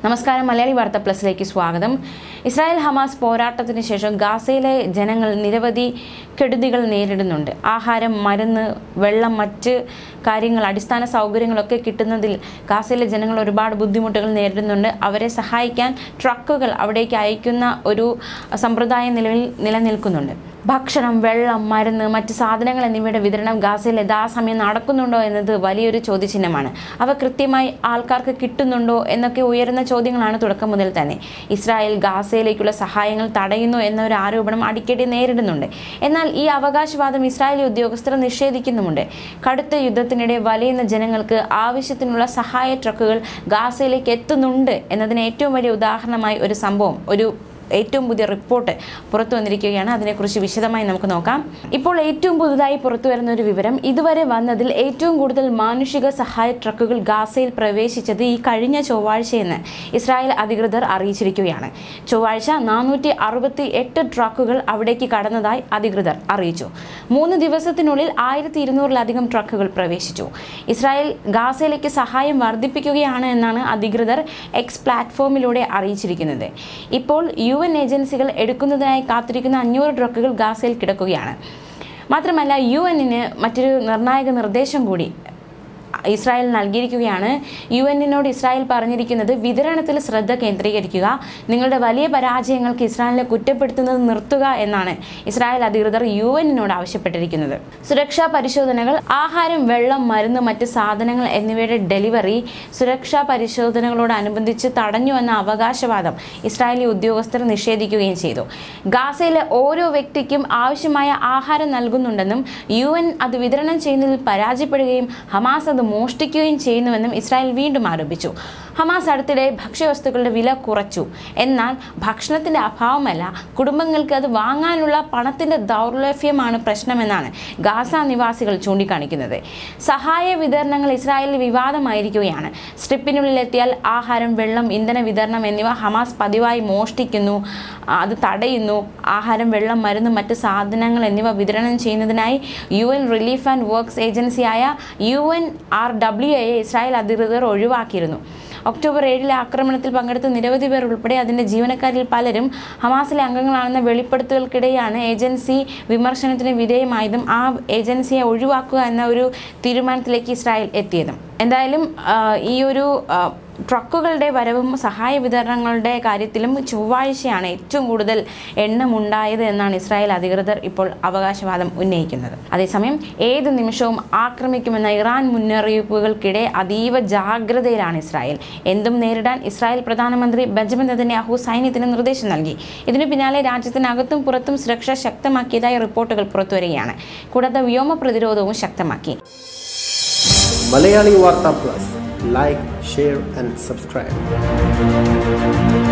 നമസ്കാരം മലയാളി വാർത്ത പ്ലസിലേക്ക് സ്വാഗതം ഇസ്രായേൽ ഹമാസ് പോരാട്ടത്തിന് ശേഷം ഗാസയിലെ ജനങ്ങൾ നിരവധി കെടുതികൾ നേരിടുന്നുണ്ട് ആഹാരം മരുന്ന് വെള്ളം മറ്റ് കാര്യങ്ങൾ അടിസ്ഥാന സൗകര്യങ്ങളൊക്കെ കിട്ടുന്നതിൽ ഗാസയിലെ ജനങ്ങൾ ഒരുപാട് ബുദ്ധിമുട്ടുകൾ നേരിടുന്നുണ്ട് അവരെ സഹായിക്കാൻ ട്രക്കുകൾ അവിടേക്ക് അയക്കുന്ന ഒരു സമ്പ്രദായം നിലവിൽ നിലനിൽക്കുന്നുണ്ട് ഭക്ഷണം വെള്ളം മരുന്ന് മറ്റ് സാധനങ്ങൾ എന്നിവയുടെ വിതരണം ഗാസയിൽ യഥാസമയം നടക്കുന്നുണ്ടോ എന്നത് വലിയൊരു ചോദ്യചിഹ്നമാണ് അവ കൃത്യമായി ആൾക്കാർക്ക് കിട്ടുന്നുണ്ടോ എന്നൊക്കെ ഉയരുന്ന ചോദ്യങ്ങളാണ് തുടക്കം മുതൽ തന്നെ ഇസ്രായേൽ ഗാസയിലേക്കുള്ള സഹായങ്ങൾ തടയുന്നു എന്ന ഒരു ആരോപണം അടിക്കടി നേരിടുന്നുണ്ട് എന്നാൽ ഈ അവകാശവാദം ഇസ്രായേലി ഉദ്യോഗസ്ഥർ നിഷേധിക്കുന്നുമുണ്ട് കടുത്ത യുദ്ധത്തിനിടെ വലയുന്ന ജനങ്ങൾക്ക് ആവശ്യത്തിനുള്ള സഹായ ട്രക്കുകൾ ഗാസയിലേക്ക് എത്തുന്നുണ്ട് എന്നതിന് ഏറ്റവും വലിയ ഉദാഹരണമായി ഒരു സംഭവം ഒരു ഏറ്റവും പുതിയ റിപ്പോർട്ട് പുറത്തു വന്നിരിക്കുകയാണ് അതിനെക്കുറിച്ച് വിശദമായി നമുക്ക് നോക്കാം ഇപ്പോൾ ഏറ്റവും പുതുതായി പുറത്തു വരുന്ന ഒരു വിവരം ഇതുവരെ വന്നതിൽ ഏറ്റവും കൂടുതൽ മാനുഷിക സഹായ ട്രക്കുകൾ ഗാസയിൽ പ്രവേശിച്ചത് ഈ കഴിഞ്ഞ ചൊവ്വാഴ്ചയെന്ന് ഇസ്രായേൽ അധികൃതർ അറിയിച്ചിരിക്കുകയാണ് ചൊവ്വാഴ്ച നാനൂറ്റി അറുപത്തി എട്ട് ട്രക്കുകൾ അവിടേക്ക് കടന്നതായി അധികൃതർ അറിയിച്ചു മൂന്ന് ദിവസത്തിനുള്ളിൽ ആയിരത്തി ഇരുന്നൂറിലധികം ട്രക്കുകൾ പ്രവേശിച്ചു ഇസ്രായേൽ ഗാസയിലേക്ക് സഹായം വർദ്ധിപ്പിക്കുകയാണ് എന്നാണ് അധികൃതർ എക്സ് പ്ലാറ്റ്ഫോമിലൂടെ അറിയിച്ചിരിക്കുന്നത് ഇപ്പോൾ യു എൻ ഏജൻസികൾ എടുക്കുന്നതിനായി കാത്തിരിക്കുന്ന അഞ്ഞൂറ് ട്രക്കുകൾ ഗാസയിൽ കിടക്കുകയാണ് മാത്രമല്ല യു എന്നിന് മറ്റൊരു നിർണായക നിർദ്ദേശം കൂടി ഇസ്രായേൽ നൽകിയിരിക്കുകയാണ് യു എന്നിനോട് ഇസ്രായേൽ പറഞ്ഞിരിക്കുന്നത് വിതരണത്തിൽ ശ്രദ്ധ കേന്ദ്രീകരിക്കുക നിങ്ങളുടെ വലിയ പരാജയങ്ങൾക്ക് ഇസ്രായേലിനെ കുറ്റപ്പെടുത്തുന്നത് നിർത്തുക എന്നാണ് ഇസ്രായേൽ അധികൃതർ യു എന്നിനോട് ആവശ്യപ്പെട്ടിരിക്കുന്നത് സുരക്ഷാ പരിശോധനകൾ ആഹാരം വെള്ളം മരുന്ന് മറ്റ് സാധനങ്ങൾ എന്നിവയുടെ ഡെലിവറി സുരക്ഷാ പരിശോധനകളോടനുബന്ധിച്ച് തടഞ്ഞു എന്ന അവകാശവാദം ഇസ്രായേലി ഉദ്യോഗസ്ഥർ നിഷേധിക്കുകയും ചെയ്തു ഗാസയിലെ ഓരോ വ്യക്തിക്കും ആവശ്യമായ ആഹാരം നൽകുന്നുണ്ടെന്നും യു എൻ അത് വിതരണം ചെയ്യുന്നതിൽ പരാജയപ്പെടുകയും ഹമാസ് അത് മോഷ്ടിക്കുകയും ചെയ്യുന്നുവെന്നും ഇസ്രായേൽ വീണ്ടും ആരോപിച്ചു ഹമാസ് അടുത്തിടെ ഭക്ഷ്യവസ്തുക്കളുടെ വില കുറച്ചു എന്നാൽ ഭക്ഷണത്തിന്റെ അഭാവമല്ല കുടുംബങ്ങൾക്ക് അത് വാങ്ങാനുള്ള പണത്തിന്റെ ദൗർലഭ്യമാണ് പ്രശ്നമെന്നാണ് ഗാസ നിവാസികൾ ചൂണ്ടിക്കാണിക്കുന്നത് സഹായ വിതരണങ്ങൾ ഇസ്രായേലിൽ വിവാദമായിരിക്കുകയാണ് സ്ട്രിപ്പിനുള്ളിലെത്തിയാൽ ആഹാരം വെള്ളം ഇന്ധന വിതരണം എന്നിവ ഹമാസ് പതിവായി മോഷ്ടിക്കുന്നു അത് തടയുന്നു ആഹാരം വെള്ളം മരുന്ന് മറ്റ് സാധനങ്ങൾ എന്നിവ വിതരണം ചെയ്യുന്നതിനായി U N relief and works ഏജൻസിയായ യു എൻ ആർ ഡബ്ല്യു എയെ ഇസ്രായേൽ അധികൃതർ ഒഴിവാക്കിയിരുന്നു ഒക്ടോബർ ഏഴിലെ ആക്രമണത്തിൽ പങ്കെടുത്ത നിരവധി പേർ ഉൾപ്പെടെ അതിൻ്റെ ജീവനക്കാരിൽ പലരും ഹമാസിലെ അംഗങ്ങളാണെന്ന വെളിപ്പെടുത്തലുകൾക്കിടെയാണ് ഏജൻസി വിമർശനത്തിന് വിധേയമായതും ആ ഏജൻസിയെ ഒഴിവാക്കുക എന്ന ഒരു തീരുമാനത്തിലേക്ക് ഇസ്രായേൽ എത്തിയതും എന്തായാലും ഈ ഒരു ട്രക്കുകളുടെ വരവും സഹായ വിതരണങ്ങളുടെ കാര്യത്തിലും ചൊവ്വാഴ്ചയാണ് ഏറ്റവും കൂടുതൽ എണ്ണം ഉണ്ടായത് എന്നാണ് ഇസ്രായേൽ അധികൃതർ ഇപ്പോൾ അവകാശവാദം ഉന്നയിക്കുന്നത് അതേസമയം ഏത് നിമിഷവും ആക്രമിക്കുമെന്ന ഇറാൻ മുന്നറിയിപ്പുകൾക്കിടെ അതീവ ജാഗ്രതയിലാണ് ഇസ്രായേൽ എന്തും നേരിടാൻ ഇസ്രായേൽ പ്രധാനമന്ത്രി ബെഞ്ചമിൻ നെതന്യാഹു സൈന്യത്തിന് നിർദ്ദേശം നൽകി ഇതിനു പിന്നാലെ രാജ്യത്തിനകത്തും പുറത്തും സുരക്ഷ ശക്തമാക്കിയതായി റിപ്പോർട്ടുകൾ പുറത്തുവരികയാണ് കൂടാതെ വ്യോമ പ്രതിരോധവും ശക്തമാക്കി Malayali Vartha plus like share and subscribe